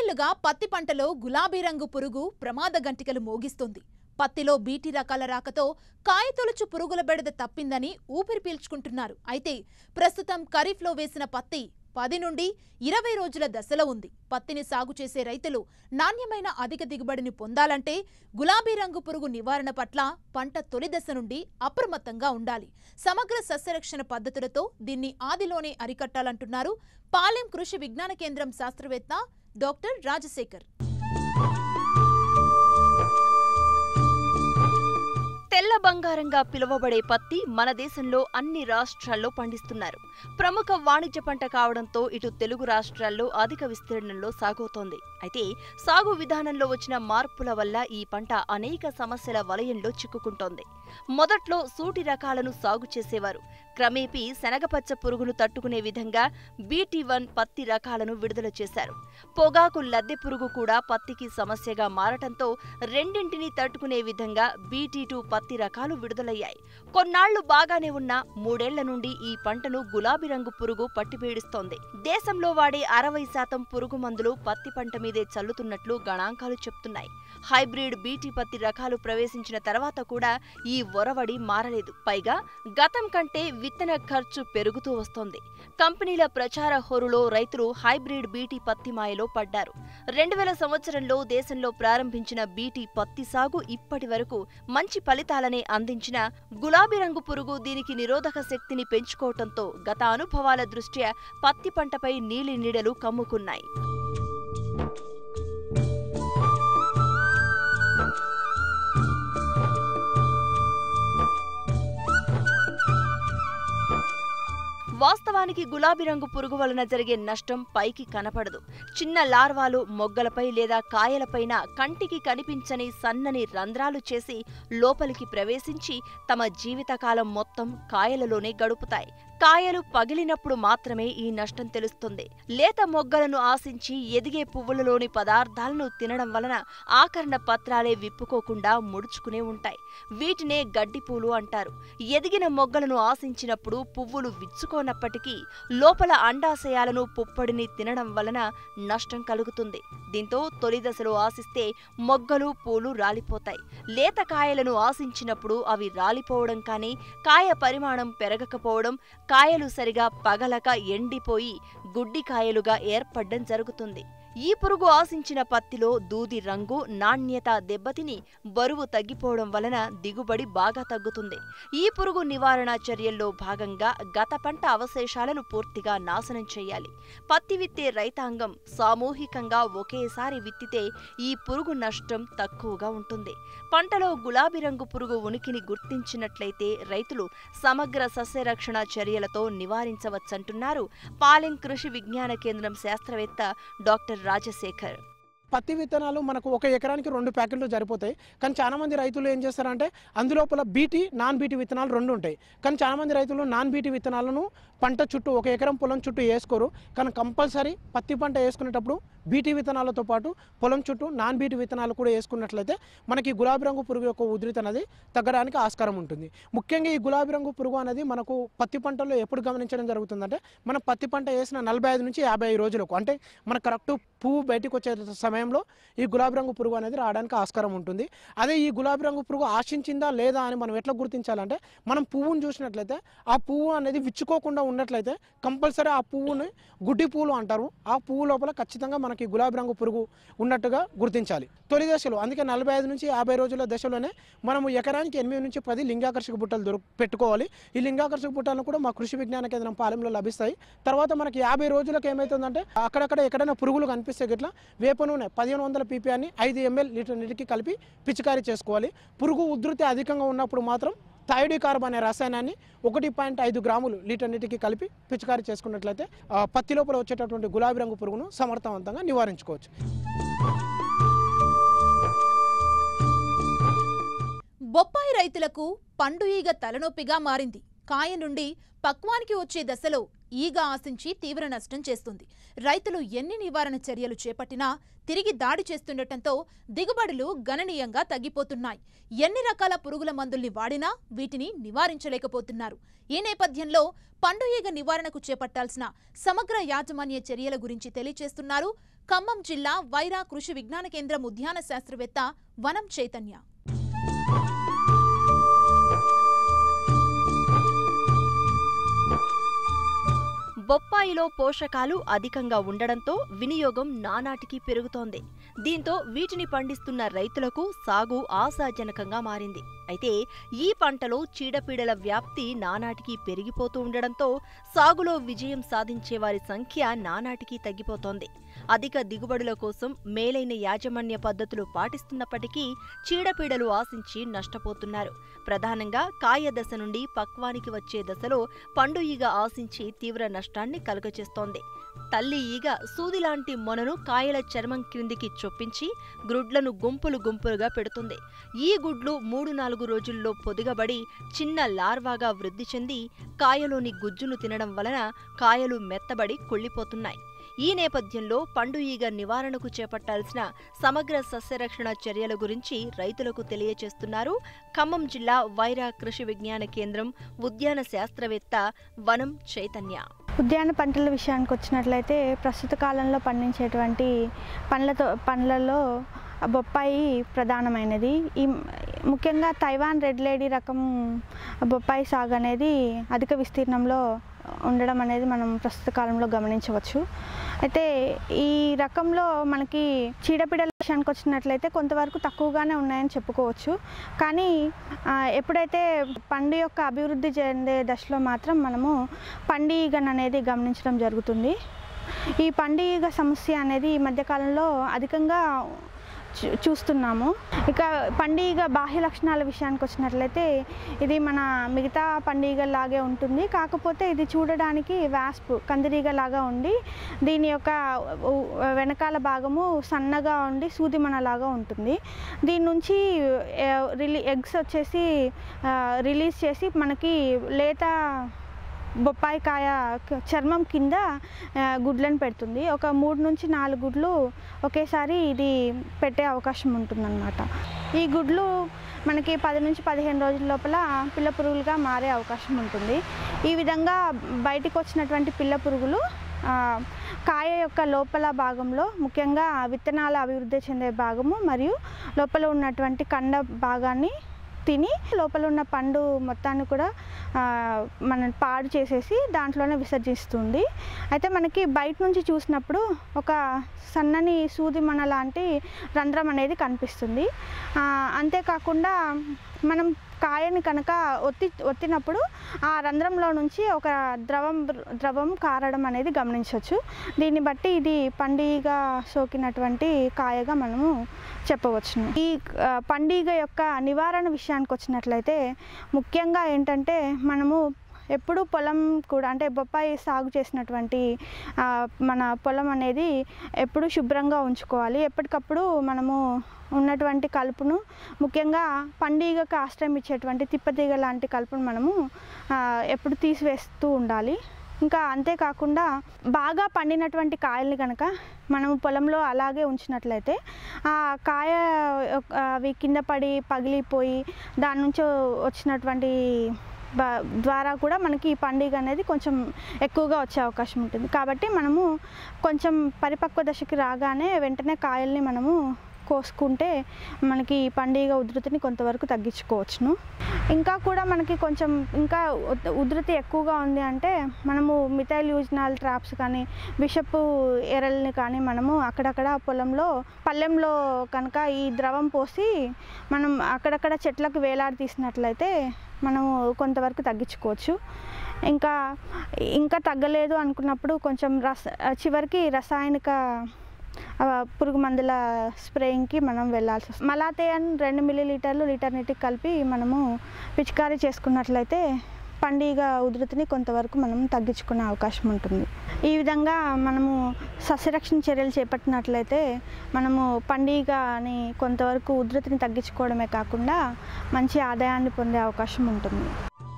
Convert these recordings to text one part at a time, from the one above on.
కొన్నేళ్లుగా పత్తి పంటలో గులాబీ రంగు పురుగు ప్రమాద గంటికలు మోగిస్తోంది పత్తిలో బీటీ రకాల రాకతో కాయతొలుచు పురుగుల బెడద తప్పిందని ఊపిరి పీల్చుకుంటున్నారు అయితే ప్రస్తుతం ఖరీఫ్లో వేసిన పత్తి పది నుండి ఇరవై రోజుల దశలో ఉంది పత్తిని సాగు చేసే రైతులు నాణ్యమైన అధిక దిగుబడిని పొందాలంటే గులాబీ రంగు పురుగు నివారణ పట్ల పంట తొలి దశ నుండి అప్రమత్తంగా ఉండాలి సమగ్ర సస్యరక్షణ పద్ధతులతో దీన్ని ఆదిలోనే అరికట్టాలంటున్నారు పాలెం కృషి విజ్ఞాన కేంద్రం శాస్త్రవేత్త డాక్టర్ రాజశేఖర్ తెల్ల బంగారంగా పిలువబడే పత్తి మన దేశంలో అన్ని రాష్ట్రాల్లో పండిస్తున్నారు ప్రముఖ వాణిజ్య పంట కావడంతో ఇటు తెలుగు రాష్ట్రాల్లో అధిక విస్తీర్ణంలో సాగవుతోంది అయితే సాగు విధానంలో వచ్చిన మార్పుల వల్ల ఈ పంట అనేక సమస్యల వలయంలో చిక్కుకుంటోంది మొదట్లో సూటి రకాలను సాగు చేసేవారు క్రమేపీ శనగపచ్చ పురుగును తట్టుకునే విధంగా బీటీ వన్ పత్తి రకాలను విడుదల చేశారు పొగాకు లద్దె పురుగు కూడా పత్తికి సమస్యగా మారటంతో రెండింటిని తట్టుకునే విధంగా బీటీ టూ పత్తి రకాలు విడుదలయ్యాయి కొన్నాళ్లు బాగానే ఉన్న మూడేళ్ల నుండి ఈ పంటను గులాబీ రంగు పురుగు పట్టిపీడిస్తోంది దేశంలో వాడే అరవై శాతం పురుగు మందులు పత్తి పంట మీదే చల్లుతున్నట్లు గణాంకాలు చెప్తున్నాయి హైబ్రిడ్ బీటీ పత్తి రకాలు ప్రవేశించిన తర్వాత కూడా ఈ ఒరవడి మారలేదు పైగా గతం కంటే విత్తన ఖర్చు పెరుగుతూ వస్తోంది కంపెనీల ప్రచార హోరులో రైతులు హైబ్రిడ్ బీటీ పత్తి మాయలో పడ్డారు రెండు వేల సంవత్సరంలో దేశంలో ప్రారంభించిన బీటీ పత్తి సాగు ఇప్పటి వరకు మంచి ఫలితాలనే అందించిన గులాబీ రంగు పురుగు దీనికి నిరోధక శక్తిని పెంచుకోవటంతో గత అనుభవాల దృష్ట్యా పత్తి పంటపై నీలి నీడలు కమ్ముకున్నాయి వాస్తవానికి గులాబీ రంగు పురుగు వలన జరిగే నష్టం పైకి కనపడదు చిన్న లార్వాలు మొగ్గలపై లేదా కాయలపైన కంటికి కనిపించని సన్నని రంధ్రాలు చేసి లోపలికి ప్రవేశించి తమ జీవితకాలం మొత్తం కాయలలోనే గడుపుతాయి కాయలు పగిలినప్పుడు మాత్రమే ఈ నష్టం తెలుస్తుంది లేత మొగ్గలను ఆశించి ఎదిగే పువ్వులలోని పదార్థాలను తినడం వలన ఆకరణ పత్రాలే విప్పుకోకుండా ముడుచుకునే ఉంటాయి వీటినే గడ్డిపూలు అంటారు ఎదిగిన మొగ్గలను ఆశించినప్పుడు పువ్వులు విచ్చుకోనప్పటికీ లోపల అండాశయాలను పుప్పొడిని తినడం వలన నష్టం కలుగుతుంది దీంతో తొలి దశలో ఆశిస్తే మొగ్గలు పూలు రాలిపోతాయి లేత కాయలను ఆశించినప్పుడు అవి రాలిపోవడం కానీ కాయ పరిమాణం పెరగకపోవడం కాయలు సరిగా పగలక ఎండిపోయి గుడ్డి కాయలుగా ఏర్పడ్డం జరుగుతుంది ఈ పురుగు ఆశించిన పత్తిలో దూది రంగు నాణ్యత దెబ్బతిని బరువు తగ్గిపోవడం వలన దిగుబడి బాగా తగ్గుతుంది ఈ పురుగు నివారణ చర్యల్లో భాగంగా గత పంట అవశేషాలను పూర్తిగా నాశనం చేయాలి పత్తి విత్తే రైతాంగం సామూహికంగా ఒకేసారి విత్తితే ఈ పురుగు నష్టం తక్కువగా ఉంటుంది పంటలో గులాబీ రంగు పురుగు ఉనికిని గుర్తించినట్లయితే రైతులు సమగ్ర సస్యరక్షణ చర్యలతో నివారించవచ్చంటున్నారు పాలెం కృషి విజ్ఞాన కేంద్రం శాస్త్రవేత్త డాక్టర్ రాజశేఖర్ పత్తి విత్తనాలు మనకు ఒక ఎకరానికి రెండు ప్యాకెట్లు సరిపోతాయి కానీ చాలా మంది రైతులు ఏం చేస్తారంటే అందులోపల బీటీ నాన్ బీటీ విత్తనాలు రెండు ఉంటాయి కానీ చాలా మంది రైతులు నాన్ బీటీ విత్తనాలను పంట చుట్టూ ఒక ఎకరం పొలం చుట్టూ వేసుకోరు కానీ కంపల్సరీ పత్తి పంట వేసుకునేటప్పుడు బీటీ విత్తనాలతో పాటు పొలం చుట్టూ నాన్ బీటీ విత్తనాలు కూడా వేసుకున్నట్లయితే మనకి గులాబీ రంగు పురుగు యొక్క ఉధృతి అనేది తగ్గడానికి ఆస్కారం ఉంటుంది ముఖ్యంగా ఈ గులాబీ రంగు పురుగు అనేది మనకు పత్తి పంటలో ఎప్పుడు గమనించడం జరుగుతుందంటే మనం పత్తి పంట వేసిన నలభై ఐదు నుంచి యాభై ఐదు రోజులకు అంటే మన కరెక్ట్ పువ్వు బయటకు వచ్చే సమయంలో ఈ గులాబీ రంగు పురుగు అనేది రావడానికి ఆస్కారం ఉంటుంది అదే ఈ గులాబీ రంగు పురుగు ఆశించిందా లేదా అని మనం ఎట్లా గుర్తించాలంటే మనం పువ్వును చూసినట్లయితే ఆ పువ్వు అనేది విచ్చుకోకుండా ఉన్నట్లయితే కంపల్సరీ ఆ పువ్వుని గుడ్డి పువ్వులు అంటారు ఆ పువ్వు లోపల ఖచ్చితంగా మనకి గులాబీ రంగు పురుగు ఉన్నట్టుగా గుర్తించాలి తొలి దశలో అందుకే నలభై ఐదు నుంచి యాభై రోజుల దశలోనే మనము ఎకరానికి ఎనిమిది నుంచి పది లింగాకర్షక బుట్టలు దొరు పెట్టుకోవాలి ఈ లింగాకర్షక బుట్టలను కూడా మా కృషి విజ్ఞాన కేంద్రం పాలెంలో లభిస్తాయి తర్వాత మనకి యాభై రోజులకు ఏమవుతుందంటే అక్కడక్కడ ఎక్కడైనా పురుగులు కనిపిస్తే గిట్లా వేప నూనె పదిహేను వందల పీపీఆర్ని ఐదు ఎంఎల్ లీటర్ నీటికి కలిపి పిచికారీ చేసుకోవాలి పురుగు ఉధృతి అధికంగా ఉన్నప్పుడు మాత్రం థైడి కార్బ్ అనే రసాయనాన్ని ఒకటి పాయింట్ ఐదు గ్రాములు లీటర్ నీటికి కలిపి పిచికారీ చేసుకున్నట్లయితే ఆ, పత్తి లోపల వచ్చేటటువంటి గులాబీ రంగు పురుగును సమర్థవంతంగా నివారించుకోవచ్చు బొప్పాయి రైతులకు పండు ఈగ తలనొప్పిగా మారింది కాయ నుండి పక్వానికి వచ్చే దశలో ఈగ ఆశించి తీవ్ర నష్టం చేస్తుంది రైతులు ఎన్ని నివారణ చర్యలు చేపట్టినా తిరిగి దాడి చేస్తుండటంతో దిగుబడులు గణనీయంగా తగ్గిపోతున్నాయి ఎన్ని రకాల పురుగుల మందుల్ని వాడినా వీటిని నివారించలేకపోతున్నారు ఈ నేపథ్యంలో పండు ఈగ నివారణకు చేపట్టాల్సిన సమగ్ర యాజమాన్య చర్యల గురించి తెలియజేస్తున్నారు ఖమ్మం జిల్లా వైరా కృషి విజ్ఞాన కేంద్రం ఉద్యాన శాస్త్రవేత్త వనం చైతన్య బొప్పాయిలో పోషకాలు అధికంగా ఉండడంతో వినియోగం నానాటికి పెరుగుతోంది దీంతో వీటిని పండిస్తున్న రైతులకు సాగు ఆశాజనకంగా మారింది అయితే ఈ పంటలో చీడపీడల వ్యాప్తి నానాటికి పెరిగిపోతూ ఉండడంతో సాగులో విజయం సాధించే వారి సంఖ్య నానాటికి తగ్గిపోతోంది అధిక దిగుబడుల కోసం మేలైన యాజమాన్య పద్ధతులు పాటిస్తున్నప్పటికీ చీడపీడలు ఆశించి నష్టపోతున్నారు ప్రధానంగా కాయ దశ నుండి పక్వానికి వచ్చే దశలో పండు ఈగ ఆశించి తీవ్ర నష్టాన్ని కలుగచేస్తోంది తల్లి ఈగ సూదిలాంటి మొనను కాయల చర్మం క్రిందికి చొప్పించి గ్రుడ్లను గుంపులు గుంపులుగా పెడుతుంది ఈ గుడ్లు మూడు నాలుగు రోజుల్లో పొదిగబడి చిన్న లార్వాగా వృద్ధి చెంది కాయలోని గుజ్జును తినడం వలన కాయలు మెత్తబడి కుళ్ళిపోతున్నాయి ఈ నేపథ్యంలో పండు ఈగ నివారణకు చేపట్టాల్సిన సమగ్ర సస్యరక్షణ చర్యల గురించి రైతులకు తెలియచేస్తున్నారు ఖమ్మం జిల్లా వైరా కృషి విజ్ఞాన కేంద్రం ఉద్యాన శాస్త్రవేత్త వనం చైతన్య ఉద్యాన పంటల విషయానికి వచ్చినట్లయితే ప్రస్తుత కాలంలో పండించేటువంటి పండ్లతో పండ్లలో బొప్పాయి ప్రధానమైనది ఈ ముఖ్యంగా తైవాన్ రెడ్ లేడీ రకం బొప్పాయి సాగు అనేది అధిక విస్తీర్ణంలో ఉండడం అనేది మనం ప్రస్తుత కాలంలో గమనించవచ్చు అయితే ఈ రకంలో మనకి చీడపీడల విషయానికి వచ్చినట్లయితే కొంతవరకు తక్కువగానే ఉన్నాయని చెప్పుకోవచ్చు కానీ ఆ, ఎప్పుడైతే పండు యొక్క అభివృద్ధి చెందే దశలో మాత్రం మనము పండుగను అనేది గమనించడం జరుగుతుంది ఈ పండుగ సమస్య అనేది ఈ మధ్యకాలంలో అధికంగా చూ- చూస్తున్నాము ఇక పండుగ బాహ్య లక్షణాల విషయానికి వచ్చినట్లయితే ఇది మన మిగతా పండుగలాగే ఉంటుంది కాకపోతే ఇది చూడడానికి వ్యాస్ప్ కందిరీగ లాగా ఉండి దీని యొక్క ఉ- వెనకాల భాగము సన్నగా ఉండి సూదిమనలాగా ఉంటుంది దీని నుంచి ఆ, రిలీ ఎగ్స్ వచ్చేసి ఆ, రిలీజ్ చేసి మనకి లేత బొప్పాయి కాయ క- చర్మం కింద ఆ, గుడ్లను పెడుతుంది ఒక మూడు నుంచి నాలుగు గుడ్లు ఒకేసారి ఇది పెట్టే అవకాశం ఉంటుందన్నమాట ఈ గుడ్లు మనకి పది నుంచి పదిహేను రోజుల లోపల పిల్ల పురుగులుగా మారే అవకాశం ఉంటుంది ఈ విధంగా బయటికి వచ్చినటువంటి పిల్ల పురుగులు ఆ, కాయ యొక్క లోపల భాగంలో ముఖ్యంగా విత్తనాల అభివృద్ధి చెందే భాగము మరియు లోపల ఉన్నటువంటి కండ భాగాన్ని తిని లోపల ఉన్న పండు మొత్తాన్ని కూడా ఆ, మనం పాడు చేసేసి దాంట్లోనే విసర్జిస్తుంది అయితే మనకి బయట నుంచి చూసినప్పుడు ఒక సన్నని సూది మన లాంటి రంధ్రం అనేది కనిపిస్తుంది ఆ, అంతేకాకుండా మనం కాయని కనుక ఒత్తి ఒత్తినప్పుడు ఆ రంధ్రంలో నుంచి ఒక ద్రవం ద్రవం కారడం అనేది గమనించవచ్చు దీన్ని బట్టి ఇది పండుగ సోకినటువంటి కాయగా మనము చెప్పవచ్చును ఈ ఆ, పండుగ యొక్క నివారణ విషయానికి వచ్చినట్లయితే ముఖ్యంగా ఏంటంటే మనము ఎప్పుడు పొలం కూడా అంటే బొప్పాయి సాగు చేసినటువంటి ఆ, మన పొలం అనేది ఎప్పుడు శుభ్రంగా ఉంచుకోవాలి ఎప్పటికప్పుడు మనము ఉన్నటువంటి కలుపును ముఖ్యంగా పండుగకు ఆశ్రయం ఇచ్చేటువంటి తిప్పతీగ లాంటి కలుపును మనము ఆ, ఎప్పుడు తీసివేస్తూ ఉండాలి ఇంకా అంతేకాకుండా బాగా పండినటువంటి కాయల్ని కనుక మనము పొలంలో అలాగే ఉంచినట్లయితే ఆ కాయ యొక్క- అవి కింద పడి పగిలిపోయి దాని నుంచి వచ్చినటువంటి బ- ద్వారా కూడా మనకి ఈ పండుగ అనేది కొంచెం ఎక్కువగా వచ్చే అవకాశం ఉంటుంది కాబట్టి మనము కొంచెం పరిపక్వ దశకి రాగానే వెంటనే కాయల్ని మనము కోసుకుంటే మనకి ఈ పండుగ ఉధృతిని కొంతవరకు తగ్గించుకోవచ్చును ఇంకా కూడా మనకి కొంచెం ఇంకా ఉద్- ఉధృతి ఎక్కువగా ఉంది అంటే మనము మిథైల్ యూజ్నాల్ ట్రాప్స్ కానీ బిషపు ఎరల్ని కానీ మనము అక్కడక్కడ పొలంలో పల్లెంలో కనుక ఈ ద్రవం పోసి మనం అక్కడక్కడ చెట్లకు వేలాడి తీసినట్లయితే మనము కొంతవరకు తగ్గించుకోవచ్చు ఇంకా ఇంకా తగ్గలేదు అనుకున్నప్పుడు కొంచెం రస చివరికి రసాయనిక ఆ, పురుగు మందుల స్ప్రేయింగ్కి మనం వెళ్ళాల్సి వస్తుంది మలాతేయన్ రెండు మిల్లీ లీటర్లు లీటర్ నీటికి కలిపి మనము పిచికారీ చేసుకున్నట్లయితే పండుగ ఉధృతిని కొంతవరకు మనం తగ్గించుకునే అవకాశం ఉంటుంది ఈ విధంగా మనము సస్యరక్షణ చర్యలు చేపట్టినట్లయితే మనము పండుగని కొంతవరకు ఉధృతిని తగ్గించుకోవడమే కాకుండా మంచి ఆదాయాన్ని పొందే అవకాశం ఉంటుంది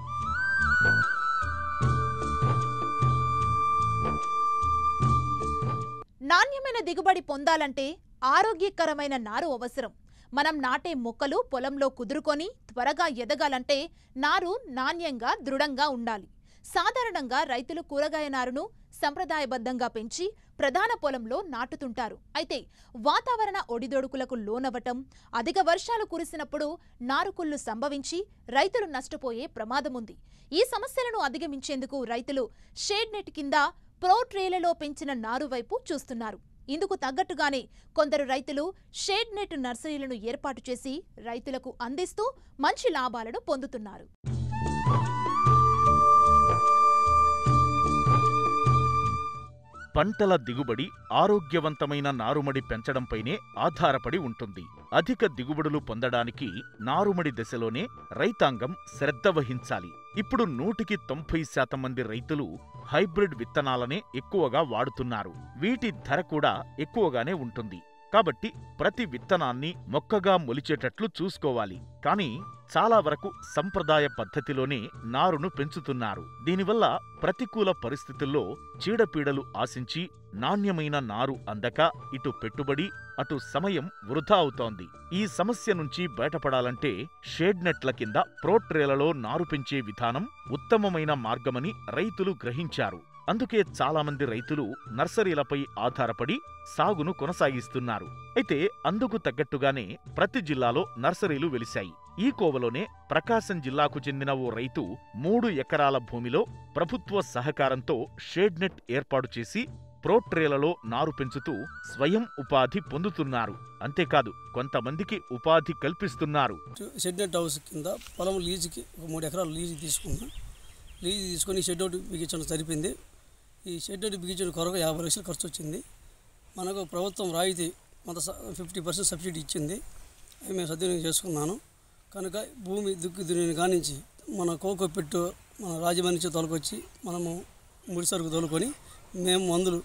నాణ్యమైన దిగుబడి పొందాలంటే ఆరోగ్యకరమైన నారు అవసరం మనం నాటే మొక్కలు పొలంలో కుదురుకొని త్వరగా ఎదగాలంటే నారు నాణ్యంగా దృఢంగా ఉండాలి సాధారణంగా రైతులు కూరగాయ నారును సంప్రదాయబద్ధంగా పెంచి ప్రధాన పొలంలో నాటుతుంటారు అయితే వాతావరణ ఒడిదొడుకులకు లోనవ్వటం అధిక వర్షాలు కురిసినప్పుడు నారుకుళ్ళు సంభవించి రైతులు నష్టపోయే ప్రమాదముంది ఈ సమస్యలను అధిగమించేందుకు రైతులు షేడ్ నెట్ కింద ప్రో ట్రేలలో పెంచిన నారు వైపు చూస్తున్నారు ఇందుకు తగ్గట్టుగానే కొందరు రైతులు షేడ్ నెట్ నర్సరీలను ఏర్పాటు చేసి రైతులకు అందిస్తూ మంచి లాభాలను పొందుతున్నారు పంటల దిగుబడి ఆరోగ్యవంతమైన నారుమడి పెంచడంపైనే ఆధారపడి ఉంటుంది అధిక దిగుబడులు పొందడానికి నారుమడి దశలోనే రైతాంగం శ్రద్ధ వహించాలి ఇప్పుడు నూటికి తొంభై శాతం మంది రైతులు హైబ్రిడ్ విత్తనాలనే ఎక్కువగా వాడుతున్నారు వీటి ధర కూడా ఎక్కువగానే ఉంటుంది కాబట్టి ప్రతి విత్తనాన్ని మొక్కగా మొలిచేటట్లు చూసుకోవాలి కానీ చాలా వరకు సంప్రదాయ పద్ధతిలోనే నారును పెంచుతున్నారు దీనివల్ల ప్రతికూల పరిస్థితుల్లో చీడపీడలు ఆశించి నాణ్యమైన నారు అందక ఇటు పెట్టుబడి అటు సమయం వృధా అవుతోంది ఈ సమస్య నుంచి బయటపడాలంటే షేడ్ నెట్ల కింద ప్రోట్రేలలో నారు పెంచే విధానం ఉత్తమమైన మార్గమని రైతులు గ్రహించారు అందుకే చాలామంది రైతులు నర్సరీలపై ఆధారపడి సాగును కొనసాగిస్తున్నారు అయితే అందుకు తగ్గట్టుగానే ప్రతి జిల్లాలో నర్సరీలు వెలిశాయి ఈ కోవలోనే ప్రకాశం జిల్లాకు చెందిన ఓ రైతు మూడు ఎకరాల భూమిలో ప్రభుత్వ సహకారంతో షేడ్ నెట్ ఏర్పాటు చేసి ప్రోట్రేలలో నారు పెంచుతూ స్వయం ఉపాధి పొందుతున్నారు అంతేకాదు కొంతమందికి ఉపాధి కల్పిస్తున్నారు షెడ్ నెట్ హౌస్ కింద పొలం లీజుకి ఒక మూడు ఎకరాలు లీజు తీసుకున్నాం లీజు తీసుకొని షెడ్ ఒకటి బిగించడం సరిపోయింది ఈ షెడ్ ఒకటి బిగించడం కొరకు యాభై లక్షలు ఖర్చు వచ్చింది మనకు ప్రభుత్వం రాయితీ కొంత ఫిఫ్టీ పర్సెంట్ సబ్సిడీ ఇచ్చింది అవి మేము సద్వినియోగం చేసుకున్నాను కనుక భూమి దుక్కి దున్ని కానించి మన కోకో పెట్టు మన రాజమండ్రి నుంచి తొలకొచ్చి మనము ముడి సరుకు తోలుకొని మేము మందులు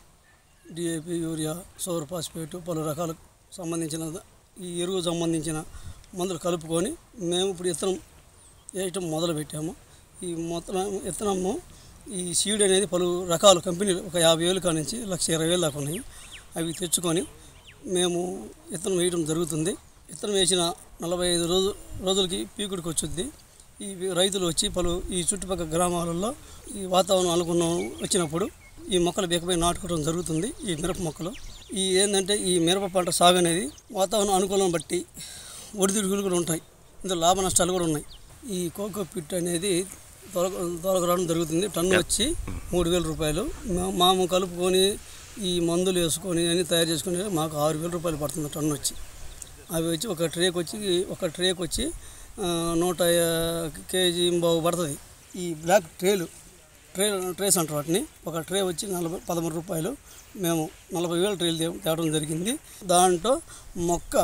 డిఏపి యూరియా సౌర్ ఫాస్ఫేట్ పలు రకాలకు సంబంధించిన ఈ ఎరువు సంబంధించిన మందులు కలుపుకొని మేము ఇప్పుడు విత్తనం వేయటం మొదలు పెట్టాము ఈ మొత్తం విత్తనము ఈ సీడ్ అనేది పలు రకాల కంపెనీలు ఒక యాభై వేలు కానించి లక్ష ఇరవై వేలు దాకా ఉన్నాయి అవి తెచ్చుకొని మేము విత్తనం వేయడం జరుగుతుంది విత్తనం వేసిన నలభై ఐదు రోజు రోజులకి పీకుడికి వచ్చుద్ది ఈ రైతులు వచ్చి పలు ఈ చుట్టుపక్కల గ్రామాలలో ఈ వాతావరణం అనుకున్న వచ్చినప్పుడు ఈ మొక్కలు బేకపోయి నాటుకోవడం జరుగుతుంది ఈ మిరప మొక్కలు ఈ ఏంటంటే ఈ మిరప పంట సాగు అనేది వాతావరణం అనుకూలం బట్టి ఒడిదుడుకులు కూడా ఉంటాయి ఇందులో లాభ నష్టాలు కూడా ఉన్నాయి ఈ కోకో పిట్ అనేది తొలగ తొలగరావడం జరుగుతుంది టన్ను వచ్చి మూడు వేల రూపాయలు మా- మాము కలుపుకొని ఈ మందులు వేసుకొని అన్ని తయారు చేసుకొని మాకు ఆరు వేల రూపాయలు పడుతుంది టన్ను వచ్చి అవి వచ్చి ఒక ట్రేక్ వచ్చి ఒక ట్రేక్ వచ్చి ఆ, నూట యా- కేజీ బావు పడుతుంది ఈ బ్లాక్ ట్రేలు ట్రే ట్రేస్ అంటారు వాటిని ఒక ట్రే వచ్చి నలభై పదమూడు రూపాయలు మేము నలభై వేల ట్రేలు తే- తేవడం జరిగింది దాంట్లో మొక్క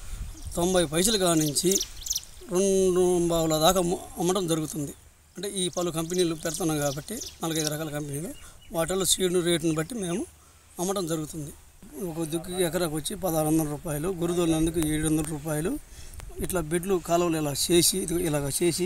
తొంభై పైసలు కానించి రెండు బావుల దాకా అమ్మ- అమ్మడం జరుగుతుంది అంటే ఈ పలు కంపెనీలు పెడుతున్నాం కాబట్టి నాలుగైదు రకాల కంపెనీలు వాటిలో సీడ్ రేటుని బట్టి మేము అమ్మడం జరుగుతుంది ఒక దుక్కి ఎకరాకు వచ్చి పదహారు వందల రూపాయలు గురుదోలినందుకు ఏడు వందల రూపాయలు ఇట్లా బెడ్లు కాలువలు ఇలా చేసి ఇదిగో ఇలాగ చేసి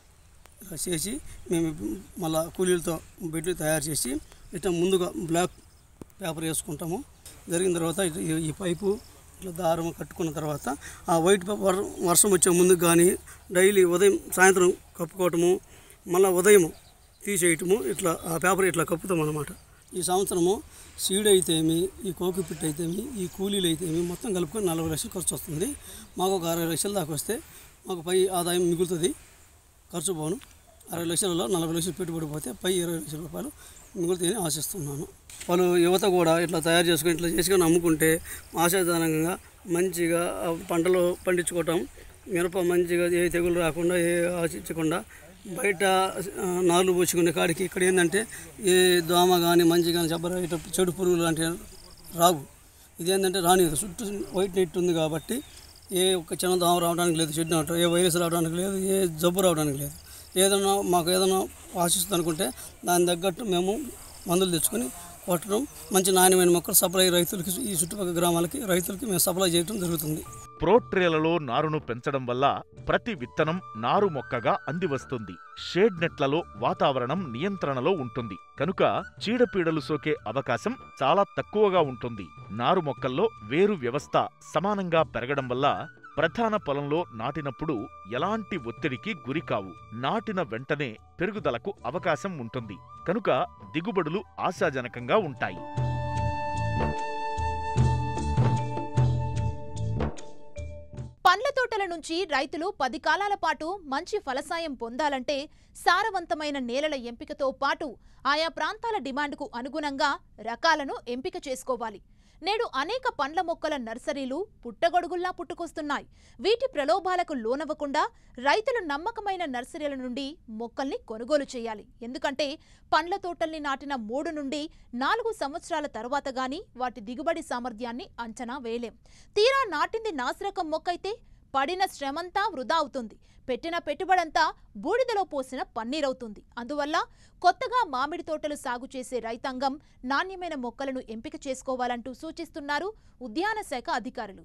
ఇలా చేసి మేము మళ్ళా కూలీలతో బెడ్లు తయారు చేసి ఇట్లా ముందుగా బ్లాక్ పేపర్ వేసుకుంటాము జరిగిన తర్వాత ఇట్లా ఈ- ఈ పైపు ఇట్లా దారం కట్టుకున్న తర్వాత ఆ వైట్ పేపర్ వర్షం వచ్చే ముందుకు కానీ డైలీ ఉదయం సాయంత్రం కప్పుకోవటము మళ్ళీ ఉదయం తీసేయటము ఇట్లా ఆ పేపర్ ఇట్లా కప్పుతాం అన్నమాట ఈ సంవత్సరము సీడ్ అయితేమి ఈ కోకి పిట్ అయితేమి ఈ కూలీలు అయితేమి మొత్తం కలుపుకొని నలభై లక్షలు ఖర్చు వస్తుంది మాకు ఒక అరవై లక్షల దాకా వస్తే మాకు పై ఆదాయం మిగులుతుంది ఖర్చు పోను అరవై లక్షలలో నలభై లక్షలు పెట్టుబడి పోతే పై ఇరవై లక్షల రూపాయలు మిగులుతాయని ఆశిస్తున్నాను వాళ్ళు యువత కూడా ఇట్లా తయారు చేసుకొని ఇట్లా చేసుకొని అమ్ముకుంటే ఆశాజనకంగా మంచిగా ఆ పంటలు పండించుకోవటం మిరప మంచిగా ఏ తెగులు రాకుండా ఏ ఆశించకుండా బయట ఆ, నార్లు పోసుకునే కాడికి ఇక్కడ ఏంటంటే ఏ దోమ కానీ మంచి కానీ జబ్బర ఇట్లా చెడు పురుగులు లాంటివి రావు ఇదేంటంటే రాని చుట్టూ వైట్ నెట్ ఉంది కాబట్టి ఏ ఒక్క చిన్న దోమ రావడానికి లేదు చెడు రావడం ఏ వైరస్ రావడానికి లేదు ఏ జబ్బు రావడానికి లేదు ఏదైనా మాకు ఏదైనా ఆశిస్తుంది అనుకుంటే దాని తగ్గట్టు మేము మందులు తెచ్చుకొని కొట్టడం మంచి నాణ్యమైన మొక్కలు సప్లై రైతులకి ఈ చుట్టుపక్కల గ్రామాలకి రైతులకి మేము సప్లై చేయడం జరుగుతుంది ప్రోట్రేలలో నారును పెంచడం వల్ల ప్రతి విత్తనం నారు మొక్కగా అందివస్తుంది షేడ్ నెట్లలో వాతావరణం నియంత్రణలో ఉంటుంది కనుక చీడపీడలు సోకే అవకాశం చాలా తక్కువగా ఉంటుంది నారు మొక్కల్లో వేరు వ్యవస్థ సమానంగా పెరగడం వల్ల ప్రధాన పొలంలో నాటినప్పుడు ఎలాంటి ఒత్తిడికి గురికావు నాటిన వెంటనే పెరుగుదలకు అవకాశం ఉంటుంది కనుక దిగుబడులు ఆశాజనకంగా ఉంటాయి పండ్ల తోటల నుంచి రైతులు పది కాలాల పాటు మంచి ఫలసాయం పొందాలంటే సారవంతమైన నేలల ఎంపికతో పాటు ఆయా ప్రాంతాల డిమాండ్కు అనుగుణంగా రకాలను ఎంపిక చేసుకోవాలి నేడు అనేక పండ్ల మొక్కల నర్సరీలు పుట్టగొడుగుల్లా పుట్టుకొస్తున్నాయి వీటి ప్రలోభాలకు లోనవ్వకుండా రైతులు నమ్మకమైన నర్సరీల నుండి మొక్కల్ని కొనుగోలు చేయాలి ఎందుకంటే పండ్ల తోటల్ని నాటిన మూడు నుండి నాలుగు సంవత్సరాల తర్వాత గాని వాటి దిగుబడి సామర్థ్యాన్ని అంచనా వేయలేం తీరా నాటింది నాసిరకం మొక్కైతే పడిన శ్రమంతా వృధా అవుతుంది పెట్టిన పెట్టుబడంతా బూడిదలో పోసిన పన్నీరవుతుంది అందువల్ల కొత్తగా మామిడి తోటలు సాగు చేసే రైతాంగం నాణ్యమైన మొక్కలను ఎంపిక చేసుకోవాలంటూ సూచిస్తున్నారు ఉద్యాన శాఖ అధికారులు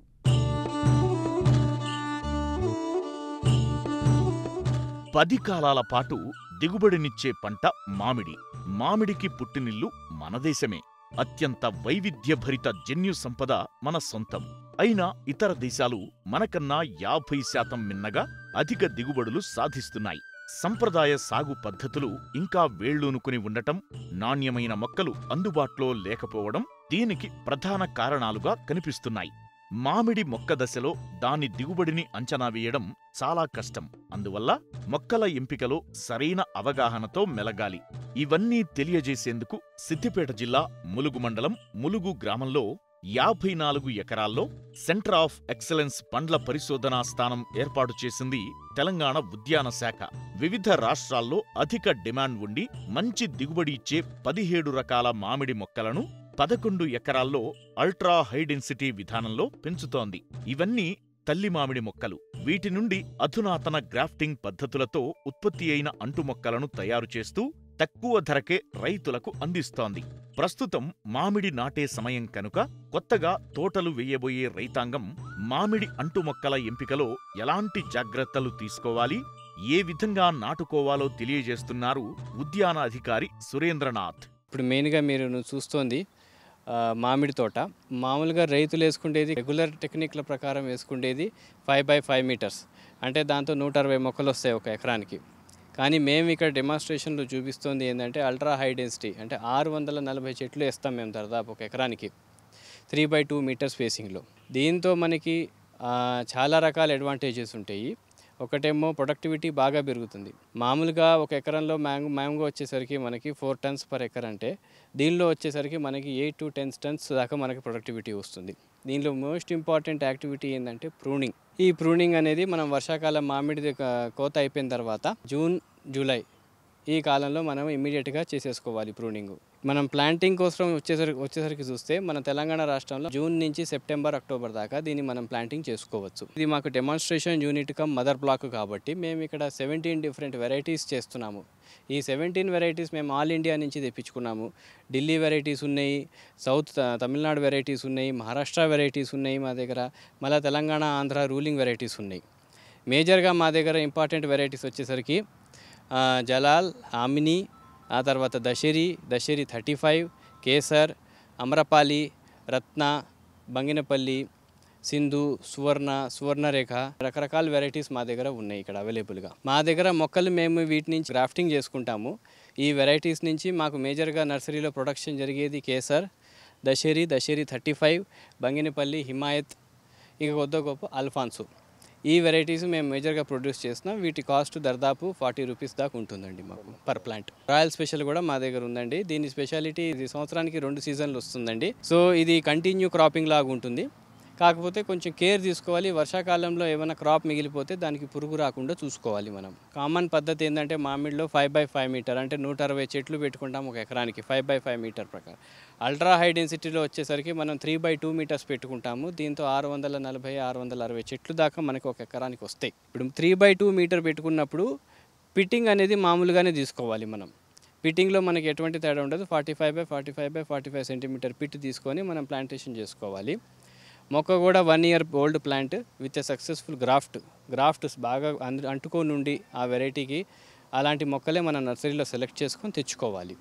పది కాలాల పాటు దిగుబడినిచ్చే పంట మామిడి మామిడికి పుట్టినిల్లు మన దేశమే అత్యంత వైవిధ్యభరిత జన్యు సంపద మన సొంతం అయినా ఇతర దేశాలు మనకన్నా యాభై శాతం మిన్నగా అధిక దిగుబడులు సాధిస్తున్నాయి సంప్రదాయ సాగు పద్ధతులు ఇంకా వేళ్లూనుకుని ఉండటం నాణ్యమైన మొక్కలు అందుబాటులో లేకపోవడం దీనికి ప్రధాన కారణాలుగా కనిపిస్తున్నాయి మామిడి మొక్క దశలో దాని దిగుబడిని అంచనా వేయడం చాలా కష్టం అందువల్ల మొక్కల ఎంపికలో సరైన అవగాహనతో మెలగాలి ఇవన్నీ తెలియజేసేందుకు సిద్దిపేట జిల్లా ములుగు మండలం ములుగు గ్రామంలో యాభై నాలుగు ఎకరాల్లో సెంటర్ ఆఫ్ ఎక్సలెన్స్ పండ్ల పరిశోధనా స్థానం ఏర్పాటు చేసింది తెలంగాణ ఉద్యాన శాఖ వివిధ రాష్ట్రాల్లో అధిక డిమాండ్ ఉండి మంచి దిగుబడి ఇచ్చే పదిహేడు రకాల మామిడి మొక్కలను పదకొండు ఎకరాల్లో అల్ట్రా హై డెన్సిటీ విధానంలో పెంచుతోంది ఇవన్నీ తల్లి మామిడి మొక్కలు వీటి నుండి అధునాతన గ్రాఫ్టింగ్ పద్ధతులతో ఉత్పత్తి అయిన అంటు మొక్కలను తయారు చేస్తూ తక్కువ ధరకే రైతులకు అందిస్తోంది ప్రస్తుతం మామిడి నాటే సమయం కనుక కొత్తగా తోటలు వేయబోయే రైతాంగం మామిడి అంటు మొక్కల ఎంపికలో ఎలాంటి జాగ్రత్తలు తీసుకోవాలి ఏ విధంగా నాటుకోవాలో తెలియజేస్తున్నారు ఉద్యాన అధికారి సురేంద్రనాథ్ ఇప్పుడు మెయిన్గా మీరు నువ్వు చూస్తోంది ఆ, మామిడి తోట మామూలుగా రైతులు వేసుకునేది రెగ్యులర్ టెక్నిక్ల ప్రకారం వేసుకునేది ఫైవ్ బై ఫైవ్ మీటర్స్ అంటే దాంతో నూట అరవై మొక్కలు వస్తాయి ఒక ఎకరానికి కానీ మేము ఇక్కడ డెమాన్స్ట్రేషన్లో చూపిస్తోంది ఏంటంటే అల్ట్రా హై డెన్సిటీ అంటే ఆరు వందల నలభై చెట్లు వేస్తాం మేము దాదాపు ఒక ఎకరానికి త్రీ బై టూ మీటర్ స్పేసింగ్లో దీంతో మనకి ఆ, చాలా రకాల అడ్వాంటేజెస్ ఉంటాయి ఒకటేమో ప్రొడక్టివిటీ బాగా పెరుగుతుంది మామూలుగా ఒక ఎకరంలో మ్యాంగో మ్యాంగో వచ్చేసరికి మనకి ఫోర్ టన్స్ పర్ ఎకర్ అంటే దీనిలో వచ్చేసరికి మనకి ఎయిట్ టు టెన్ టన్స్ దాకా మనకి ప్రొడక్టివిటీ వస్తుంది దీనిలో మోస్ట్ ఇంపార్టెంట్ యాక్టివిటీ ఏంటంటే ప్రూనింగ్ ఈ ప్రూనింగ్ అనేది మనం వర్షాకాలం మామిడి కోత అయిపోయిన తర్వాత జూన్ జూలై ఈ కాలంలో మనం ఇమీడియట్గా చేసేసుకోవాలి ప్రూనింగ్ మనం ప్లాంటింగ్ కోసం వచ్చేసరికి వచ్చేసరికి చూస్తే మన తెలంగాణ రాష్ట్రంలో జూన్ నుంచి సెప్టెంబర్ అక్టోబర్ దాకా దీన్ని మనం ప్లాంటింగ్ చేసుకోవచ్చు ఇది మాకు demonstration unit cum mother block కాబట్టి మేము ఇక్కడ సెవెంటీన్ డిఫరెంట్ వెరైటీస్ చేస్తున్నాము ఈ సెవెంటీన్ వెరైటీస్ మేము ఆల్ ఇండియా నుంచి తెప్పించుకున్నాము ఢిల్లీ వెరైటీస్ ఉన్నాయి సౌత్ త- తమిళనాడు వెరైటీస్ ఉన్నాయి మహారాష్ట్ర వెరైటీస్ ఉన్నాయి మా దగ్గర మళ్ళీ తెలంగాణ ఆంధ్ర రూలింగ్ వెరైటీస్ ఉన్నాయి మేజర్గా మా దగ్గర ఇంపార్టెంట్ వెరైటీస్ వచ్చేసరికి ఆ, జలాల్ ఆమిని ఆ తర్వాత దశరి దశరి థర్టీ ఫైవ్ కేసర్ అమరపాలి రత్న బంగినపల్లి సింధు సువర్ణ సువర్ణరేఖ రకరకాల వెరైటీస్ మా దగ్గర ఉన్నాయి ఇక్కడ అవైలబుల్గా మా దగ్గర మొక్కలు మేము వీటి నుంచి గ్రాఫ్టింగ్ చేసుకుంటాము ఈ వెరైటీస్ నుంచి మాకు మేజర్గా నర్సరీలో ప్రొడక్షన్ జరిగేది కేసర్ దశరి దశరి థర్టీ ఫైవ్ బంగినపల్లి హిమాయత్ ఇక కొద్ది గొప్ప అల్ఫాన్సు ఈ వెరైటీస్ మేము మేజర్గా ప్రొడ్యూస్ చేస్తున్నాం వీటి కాస్ట్ దాదాపు ఫార్టీ రూపీస్ దాకా ఉంటుందండి మాకు పర్ ప్లాంట్ రాయల్ స్పెషల్ కూడా మా దగ్గర ఉందండి దీని స్పెషాలిటీ ఇది సంవత్సరానికి రెండు సీజన్లు వస్తుందండి సో ఇది కంటిన్యూ క్రాపింగ్ లాగా ఉంటుంది కాకపోతే కొంచెం కేర్ తీసుకోవాలి వర్షాకాలంలో ఏమైనా క్రాప్ మిగిలిపోతే దానికి పురుగు రాకుండా చూసుకోవాలి మనం కామన్ పద్ధతి ఏంటంటే మామిడిలో ఫైవ్ బై ఫైవ్ మీటర్ అంటే నూట అరవై చెట్లు పెట్టుకుంటాం ఒక ఎకరానికి ఫైవ్ బై ఫైవ్ మీటర్ ప్రకారం అల్ట్రా హై డెన్సిటీలో వచ్చేసరికి మనం త్రీ బై టూ మీటర్స్ పెట్టుకుంటాము దీంతో ఆరు వందల నలభై ఆరు వందల అరవై చెట్లు దాకా మనకి ఒక ఎకరానికి వస్తాయి ఇప్పుడు త్రీ బై టూ మీటర్ పెట్టుకున్నప్పుడు పిట్టింగ్ అనేది మామూలుగానే తీసుకోవాలి మనం పిట్టింగ్లో మనకి ఎటువంటి తేడా ఉండదు forty five by forty five by forty five centimetre pit తీసుకొని మనం ప్లాంటేషన్ చేసుకోవాలి మొక్క కూడా one year old plant with a successful graft graft బాగా అందు అంటుకొని ఉండి ఆ వెరైటీకి అలాంటి మొక్కలే మన నర్సరీలో సెలెక్ట్ చేసుకొని తెచ్చుకోవాలి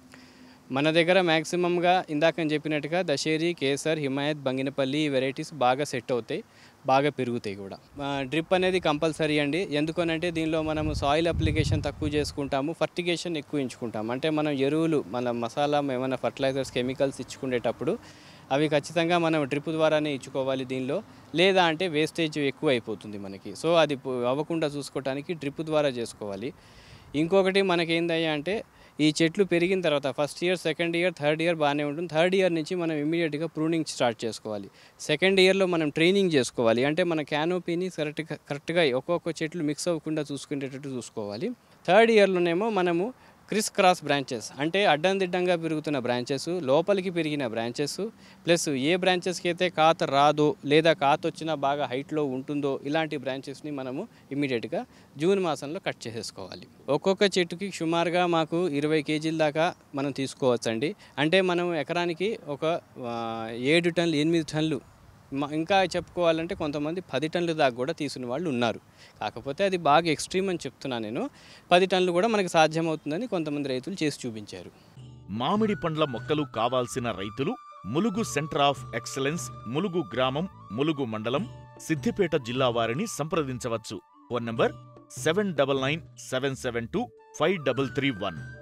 మన దగ్గర మ్యాక్సిమంగా ఇందాక నేను చెప్పినట్టుగా దశేరి కేసర్ హిమాయత్ బంగినపల్లి ఈ వెరైటీస్ బాగా సెట్ అవుతాయి బాగా పెరుగుతాయి కూడా డ్రిప్ అనేది కంపల్సరీ అండి ఎందుకనంటే దీనిలో మనము సాయిల్ అప్లికేషన్ తక్కువ చేసుకుంటాము ఫర్టిగేషన్ ఎక్కువ ఎంచుకుంటాము అంటే మనం ఎరువులు మన మసాలా ఏమైనా ఫర్టిలైజర్స్ కెమికల్స్ ఇచ్చుకునేటప్పుడు అవి ఖచ్చితంగా మనం డ్రిప్ ద్వారానే ఇచ్చుకోవాలి దీనిలో లేదా అంటే వేస్టేజ్ ఎక్కువ అయిపోతుంది మనకి సో అది పో- అవ్వకుండా చూసుకోవడానికి డ్రిప్ ద్వారా చేసుకోవాలి ఇంకొకటి మనకేందయ్యా అంటే ఈ చెట్లు పెరిగిన తర్వాత first year second year third year బాగానే ఉంటుంది థర్డ్ ఇయర్ నుంచి మనం ఇమీడియట్గా ప్రూనింగ్ స్టార్ట్ చేసుకోవాలి సెకండ్ ఇయర్లో మనం ట్రైనింగ్ చేసుకోవాలి అంటే మన క్యానోపీని కరెక్ట్గా కరెక్ట్గా ఒక్కొక్క చెట్లు మిక్స్ అవ్వకుండా చూసుకునేటట్టు చూసుకోవాలి థర్డ్ ఇయర్లోనేమో మనము క్రిస్ క్రాస్ బ్రాంచెస్ అంటే అడ్డం దిడ్డంగా పెరుగుతున్న బ్రాంచెస్ లోపలికి పెరిగిన బ్రాంచెస్ ప్లస్ ఏ బ్రాంచెస్కి అయితే కాత రాదో లేదా కాత వచ్చినా బాగా హైట్లో ఉంటుందో ఇలాంటి బ్రాంచెస్ని మనము ఇమీడియట్గా జూన్ మాసంలో కట్ చేసేసుకోవాలి ఒక్కొక్క చెట్టుకి సుమారుగా మాకు ఇరవై కేజీల దాకా మనం తీసుకోవచ్చండి అంటే మనం ఎకరానికి ఒక ఆ, ఏడు టన్నులు ఎనిమిది టన్నులు మ- ఇంకా చెప్పుకోవాలంటే కొంతమంది పది టన్నుల దాకా కూడా తీసుకునే వాళ్ళు ఉన్నారు కాకపోతే అది బాగా ఎక్స్ట్రీమ్ అని చెప్తున్నా నేను పది టన్నులు కూడా మనకి సాధ్యమవుతుందని కొంతమంది రైతులు చేసి చూపించారు మామిడి పండ్ల మొక్కలు కావాల్సిన రైతులు Mulugu centre of excellence Mulugu గ్రామం ములుగు మండలం సిద్దిపేట జిల్లా వారిని సంప్రదించవచ్చు phone number seven double nine seven seven two five double three one